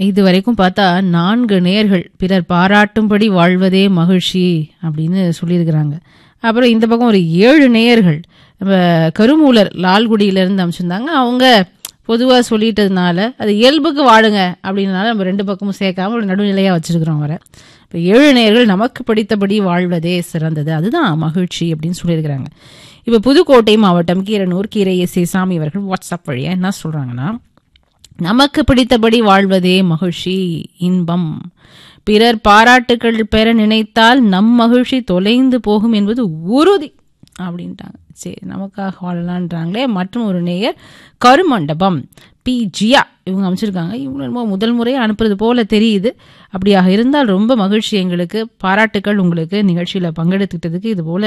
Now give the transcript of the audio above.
இது வரைக்கும் பார்த்தா நான்கு நேர்கள் பிறர் பாராட்டும்படி வாழ்வதே மகிழ்ச்சி அப்படின்னு சொல்லியிருக்கிறாங்க அப்புறம் இந்த பக்கம் ஒரு ஏழு நேயர்கள் நம்ம கருமூலர் லால்குடியிலேருந்து அமைச்சிருந்தாங்க அவங்க பொதுவாக சொல்லிட்டதுனால அது இயல்புக்கு வாழுங்க அப்படின்றனால நம்ம ரெண்டு பக்கமும் சேர்க்காம ஒரு நடுநிலையாக வச்சிருக்கிறோம் வர இப்போ ஏழு நேயர்கள் நமக்கு பிடித்தபடி வாழ்வதே சிறந்தது அதுதான் மகிழ்ச்சி அப்படின்னு சொல்லியிருக்கிறாங்க இப்போ புதுக்கோட்டை மாவட்டம் கீரனூர் கீரை எஸ் ஏ சாமி அவர்கள் வாட்ஸ்அப் வழியாக என்ன சொல்கிறாங்கன்னா நமக்கு பிடித்தபடி வாழ்வதே மகிழ்ச்சி இன்பம் பிறர் பாராட்டுகள் பெற நினைத்தால் நம் மகிழ்ச்சி தொலைந்து போகும் என்பது உறுதி அப்படின்ட்டாங்க சரி நமக்காக வாழலான்றாங்களே மற்றும் ஒரு நேயர் கருமண்டபம் பி ஜியா இவங்க அமைச்சிருக்காங்க இவங்க ரொம்ப முதல் முறையாக அனுப்புறது போல தெரியுது அப்படியாக இருந்தால் ரொம்ப மகிழ்ச்சி எங்களுக்கு பாராட்டுக்கள் உங்களுக்கு நிகழ்ச்சியில் பங்கெடுத்துக்கிட்டதுக்கு இது போல